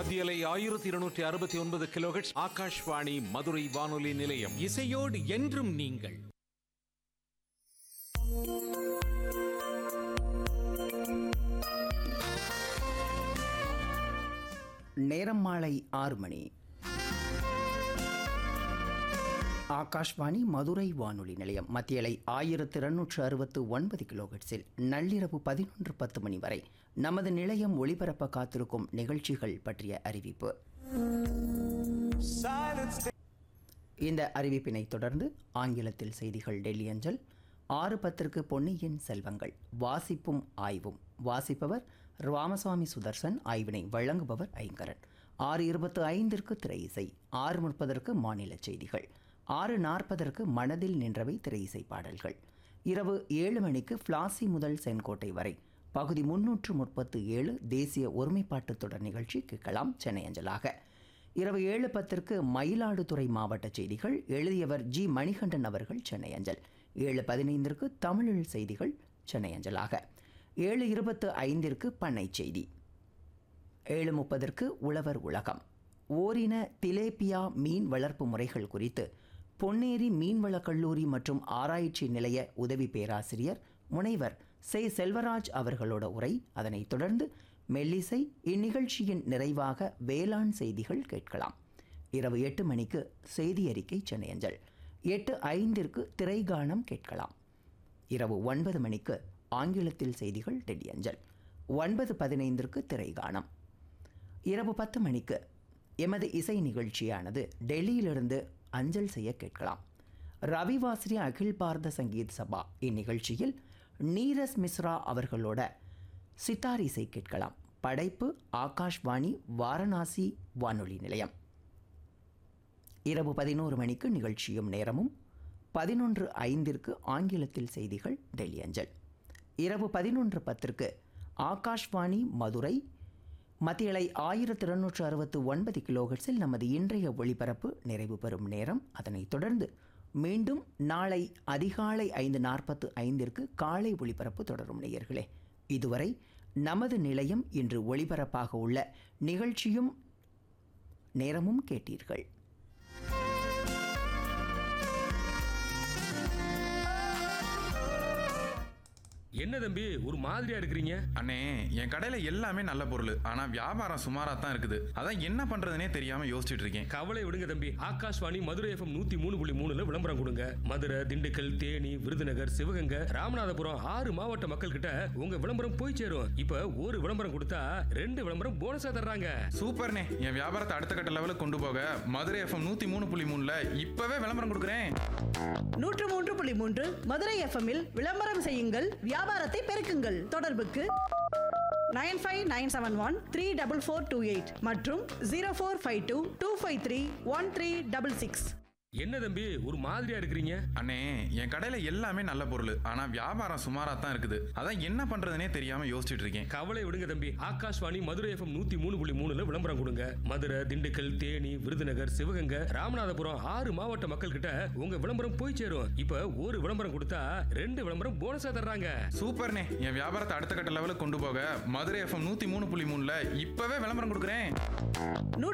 மத்தியலை ஆயிரத்தி இருநூற்றி அறுபத்தி ஒன்பது கிலோஹெட்ஸ் ஆகாஷ்வாணி மதுரை வானொலி நிலையம் இசையோடு என்றும் நீங்கள் நேரம் மாலை ஆறு மணி ஆகாஷ்வாணி மதுரை வானொலி நிலையம் மத்தியலை ஆயிரத்து இருநூற்று அறுபத்து ஒன்பது கிலோஹெட்ஸில் நள்ளிரவு பதினொன்று பத்து மணி வரை நமது நிலையம் ஒளிபரப்ப காத்திருக்கும் நிகழ்ச்சிகள் பற்றிய அறிவிப்பு இந்த அறிவிப்பினை தொடர்ந்து ஆங்கிலத்தில் செய்திகள் டெல்லி அஞ்சல் ஆறு பத்திற்கு பொன்னியின் செல்வங்கள் வாசிப்பும் ஆய்வும் வாசிப்பவர் ராமசுவாமி சுதர்சன் ஆய்வினை வழங்குபவர் ஐங்கரன் ஆறு இருபத்து ஐந்திற்கு திரை இசை ஆறு முப்பதற்கு மாநில செய்திகள் ஆறு நாற்பதற்கு மனதில் நின்றவை திரை இசை பாடல்கள் இரவு ஏழு மணிக்கு ஃப்ளாசி முதல் செங்கோட்டை வரை பகுதி முன்னூற்று முப்பத்து ஏழு தேசிய ஒருமைப்பாட்டு தொடர் நிகழ்ச்சி கேட்கலாம் சென்னை அஞ்சலாக இரவு ஏழு பத்திற்கு மயிலாடுதுறை மாவட்ட செய்திகள் எழுதியவர் ஜி மணிகண்டன் அவர்கள் சென்னை அஞ்சல் ஏழு பதினைந்திற்கு தமிழில் செய்திகள் சென்னை அஞ்சலாக ஏழு இருபத்து ஐந்திற்கு பண்ணை செய்தி ஏழு முப்பதற்கு உழவர் உலகம் ஓரின திலேபியா மீன் வளர்ப்பு முறைகள் குறித்து பொன்னேரி மீன்வளக் கல்லூரி மற்றும் ஆராய்ச்சி நிலைய உதவி பேராசிரியர் முனைவர் செ செல்வராஜ் அவர்களோட உரை அதனைத் தொடர்ந்து மெல்லிசை இந்நிகழ்ச்சியின் நிறைவாக வேளாண் செய்திகள் கேட்கலாம் இரவு எட்டு மணிக்கு செய்தி அறிக்கை சென்னை அஞ்சல் எட்டு ஐந்திற்கு திரைகானம் கேட்கலாம் இரவு ஒன்பது மணிக்கு ஆங்கிலத்தில் செய்திகள் டெல்லி அஞ்சல் ஒன்பது பதினைந்திற்கு திரைகானம் இரவு பத்து மணிக்கு எமது இசை நிகழ்ச்சியானது டெல்லியிலிருந்து அஞ்சல் செய்ய கேட்கலாம் ரவிவாஸ்ரீ அகில் பாரத சங்கீத் சபா இந்நிகழ்ச்சியில் நீரஸ் மிஸ்ரா அவர்களோட சித்தார் இசை கேட்கலாம் படைப்பு ஆகாஷ்வாணி வாரணாசி வானொலி நிலையம் இரவு பதினோரு மணிக்கு நிகழ்ச்சியும் நேரமும் பதினொன்று ஐந்திற்கு ஆங்கிலத்தில் செய்திகள் டெல்லி அஞ்சல் இரவு பதினொன்று பத்திற்கு ஆகாஷ்வாணி மதுரை மத்தியலை ஆயிரத்தி இருநூற்று அறுபத்து ஒன்பது கிலோஹெட்ஸில் நமது இன்றைய ஒளிபரப்பு நிறைவு பெறும் நேரம் அதனைத் தொடர்ந்து மீண்டும் நாளை அதிகாலை ஐந்து நாற்பத்து ஐந்திற்கு காலை ஒளிபரப்பு தொடரும் நேயர்களே இதுவரை நமது நிலையம் இன்று ஒளிபரப்பாக உள்ள நிகழ்ச்சியும் நேரமும் கேட்டீர்கள் என்ன தம்பி ஒரு மாதிரியா இருக்கிறீங்க அண்ணே என் கடையில எல்லாமே நல்ல பொருள் ஆனா வியாபாரம் சுமாரா தான் இருக்குது அதான் என்ன பண்றதுனே தெரியாம யோசிச்சுட்டு இருக்கேன் கவலை விடுங்க தம்பி ஆகாஷ்வாணி மதுரை எஃப்எம் நூத்தி மூணு புள்ளி மூணுல விளம்பரம் கொடுங்க மதுரை திண்டுக்கல் தேனி விருதுநகர் சிவகங்கை ராமநாதபுரம் ஆறு மாவட்ட மக்கள் கிட்ட உங்க விளம்பரம் போய் சேரும் இப்ப ஒரு விளம்பரம் கொடுத்தா ரெண்டு விளம்பரம் போனஸா தர்றாங்க சூப்பர்ண்ணே என் வியாபாரத்தை அடுத்த கட்ட லெவலுக்கு கொண்டு போக மதுரை எஃப்எம் நூத்தி மூணு புள்ளி மூணுல இப்பவே விளம்பரம் கொடுக்குறேன் நூற்று மூன்று புள்ளி மூன்று மதுரை எஃப்எம்மில் விளம்பரம் செய்யுங்கள் வியாபாரத்தை பெருக்குங்கள் தொடர்புக்கு nine five nine seven one three double four two eight மற்றும் zero four five two two five three one three double six என்ன தம்பி ஒரு மாதிரியா இருக்கிறீங்க அண்ணே என் கடையில எல்லாமே நல்ல பொருள் ஆனா வியாபாரம் சுமாரா தான் இருக்குது அதான் என்ன பண்றதுனே தெரியாம யோசிச்சுட்டு இருக்கேன் கவலை விடுங்க தம்பி ஆகாஷ்வாணி மதுரை எஃப்எம் நூத்தி மூணு புள்ளி மூணுல விளம்பரம் கொடுங்க மதுரை திண்டுக்கல் தேனி விருதுநகர் சிவகங்கை ராமநாதபுரம் ஆறு மாவட்ட மக்கள் கிட்ட உங்க விளம்பரம் போய் சேரும் இப்ப ஒரு விளம்பரம் கொடுத்தா ரெண்டு விளம்பரம் போனஸா தர்றாங்க சூப்பர்ண்ணே என் வியாபாரத்தை அடுத்த கட்ட லெவலுக்கு கொண்டு போக மதுரை எஃப்எம் நூத்தி மூணு புள்ளி மூணுல இப்பவே விளம்பரம் கொடுக்குறேன் நூற்று